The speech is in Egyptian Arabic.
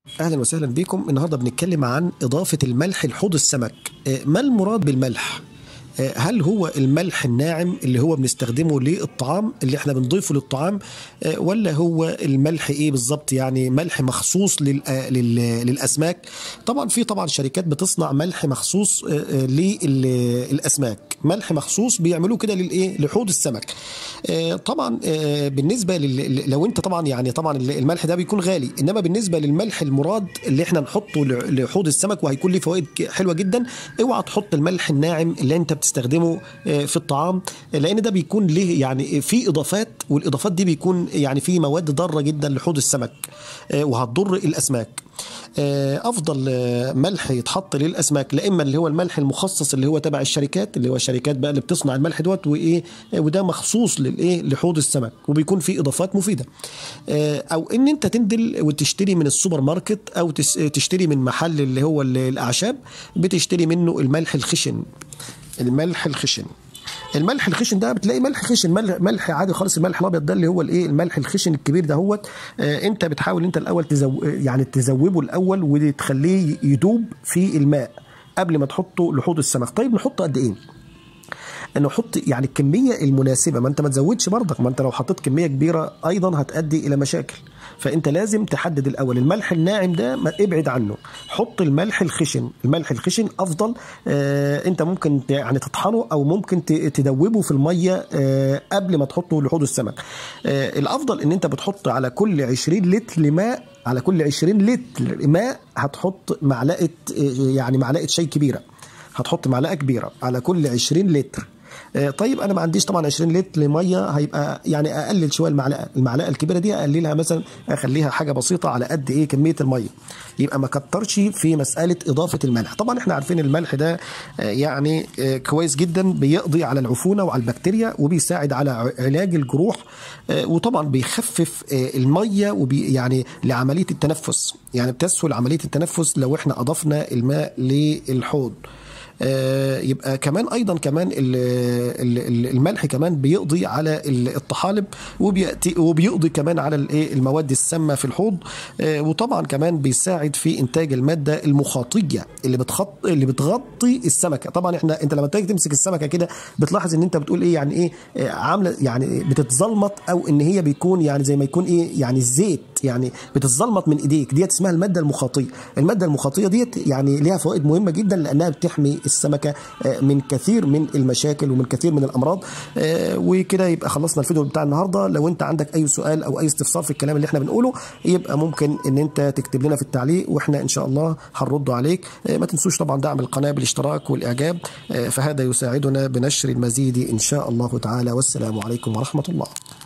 اهلا وسهلا بكم النهارده بنتكلم عن اضافه الملح لحوض السمك آه، ما المراد بالملح آه، هل هو الملح الناعم اللي هو بنستخدمه للطعام اللي احنا بنضيفه للطعام آه، ولا هو الملح ايه بالظبط يعني ملح مخصوص لل- آه، لل- للاسماك طبعا في طبعا شركات بتصنع ملح مخصوص آه، آه، للاسماك ملح مخصوص بيعملوه كده للايه لحوض السمك آه، طبعا آه، بالنسبه لل... لو انت طبعا يعني طبعا الملح ده بيكون غالي انما بالنسبه للملح المراد اللي احنا نحطه ل- لحوض السمك وهيكون ليه فوائد ك- حلوه جدا اوعى تحط الملح الناعم اللي انت بتستخدمه آه، في الطعام لان ده بيكون ليه يعني في اضافات والاضافات دي بيكون يعني في مواد ضاره جدا لحوض السمك آه، وهتضر الاسماك آه، افضل آه، ملح يتحط للاسماك لا اما اللي هو الملح المخصص اللي هو تبع الشركات اللي هو الشركات بقى اللي بتصنع الملح دوت وايه آه، وده مخصوص للايه لحوض السمك وبيكون فيه اضافات مفيده آه، او ان انت تنزل وتشتري من السوبر ماركت او تس- تشتري من محل اللي هو ال- الاعشاب بتشتري منه الملح الخشن الملح الخشن الملح الخشن ده بتلاقي ملح خشن ملح, ملح عادي خالص الملح الابيض ده اللي هو الايه الملح الخشن الكبير ده هو آه انت بتحاول انت الاول تزو يعني تذوبه الاول وتخليه يدوب في الماء قبل ما تحطه لحوض السمك طيب نحطه قد ايه انه حط يعني الكميه المناسبه ما انت ما تزودش برضك ما انت لو حطيت كميه كبيره ايضا هتؤدي الى مشاكل فانت لازم تحدد الاول الملح الناعم ده ما ابعد عنه حط الملح الخشن الملح الخشن افضل آه انت ممكن ت- يعني تطحنه او ممكن ت- تدوبه في الميه آه قبل ما تحطه لحوض السمك آه الافضل ان انت بتحط على كل 20 لتر ماء على كل 20 لتر ماء هتحط معلقه آه، يعني معلقه شاي كبيره هتحط معلقه كبيره على كل 20 لتر آه، طيب انا ما عنديش طبعا 20 لتر ميه هيبقى يعني اقلل شويه المعلقه المعلقه الكبيره دي اقللها مثلا اخليها حاجه بسيطه على قد ايه كميه الميه يبقى ما كترش في مساله اضافه الملح طبعا احنا عارفين الملح ده آه، يعني آه، كويس جدا بيقضي على العفونه وعلى البكتيريا وبيساعد على ع- علاج الجروح آه، وطبعا بيخفف آه، الميه وبي يعني لعمليه التنفس يعني بتسهل عمليه التنفس لو احنا اضفنا الماء للحوض آه، يبقى كمان ايضا كمان ال- ال- ال- الملح كمان بيقضي على ال- الطحالب وبيأتي وبيقضي كمان على الايه المواد السامه في الحوض آه، وطبعا كمان بيساعد في انتاج الماده المخاطيه اللي بتخط اللي بتغطي السمكه طبعا احنا انت لما تيجي تمسك السمكه كده بتلاحظ ان انت بتقول ايه يعني ايه آه، عامله يعني بتتزلمط او ان هي بيكون يعني زي ما يكون ايه يعني الزيت يعني بتتزلمط من ايديك ديت اسمها الماده المخاطيه الماده المخاطيه ديت يعني ليها فوائد مهمه جدا لانها بتحمي السمكه آه، من كثير من المشاكل ومن كثير من الامراض آه، وكده يبقى خلصنا الفيديو بتاع النهارده لو انت عندك اي سؤال او اي استفسار في الكلام اللي احنا بنقوله يبقى ممكن ان انت تكتب لنا في التعليق واحنا ان شاء الله هنرد عليك آه، ما تنسوش طبعا دعم القناه بالاشتراك والاعجاب آه، فهذا يساعدنا بنشر المزيد ان شاء الله تعالى والسلام عليكم ورحمه الله